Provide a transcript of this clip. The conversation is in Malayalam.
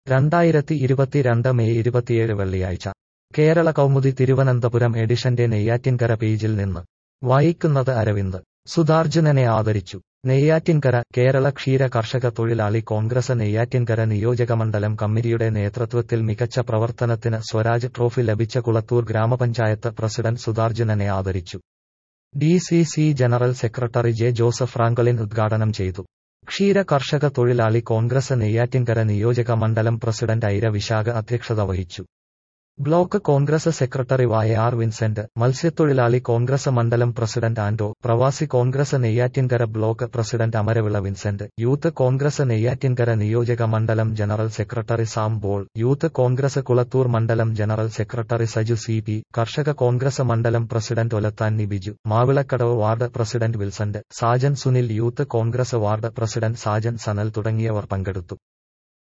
രണ്ടായിരത്തി ഇരുപത്തിരണ്ട് മെയ് ഇരുപത്തിയേഴ് വെള്ളിയാഴ്ച കേരള കൗമുദി തിരുവനന്തപുരം എഡിഷന്റെ നെയ്യാറ്റിൻകര പേജിൽ നിന്ന് വായിക്കുന്നത് അരവിന്ദ് സുധാർജുനനെ ആദരിച്ചു നെയ്യാറ്റിൻകര കേരള ക്ഷീര കർഷക തൊഴിലാളി കോൺഗ്രസ് നെയ്യാറ്റിൻകര നിയോജകമണ്ഡലം കമ്മിറ്റിയുടെ നേതൃത്വത്തിൽ മികച്ച പ്രവർത്തനത്തിന് സ്വരാജ് ട്രോഫി ലഭിച്ച കുളത്തൂർ ഗ്രാമപഞ്ചായത്ത് പ്രസിഡന്റ് സുധാർജുനനെ ആദരിച്ചു D C C general secretary J Joseph Franklin ഉദ്ഘാടനം ചെയ്തു ക്ഷീര കർഷക തൊഴിലാളി കോൺഗ്രസ് നെയ്യാറ്റിൻകര നിയോജക മണ്ഡലം പ്രസിഡന്റ് ഐര വിശാഖ അധ്യക്ഷത വഹിച്ചു block Congress secretary Y R Vincent Matsyathozhilali Congress മണ്ഡലം president Anto Pravasi Congress Neyyattinkara block president Amaravila Vincent youth Congress Neyyattinkara നിയോജക മണ്ഡലം general secretary Sam Paul youth Congress Kulathoor മണ്ഡലം general secretary Saju C P Karshaka Congress മണ്ഡലം president Olathanni Biju Mavilakkadavu ward president Wilson Sajan Sunil youth Congress ward president Sajan Sanal തുടങ്ങിയവർ പങ്കെടുത്തു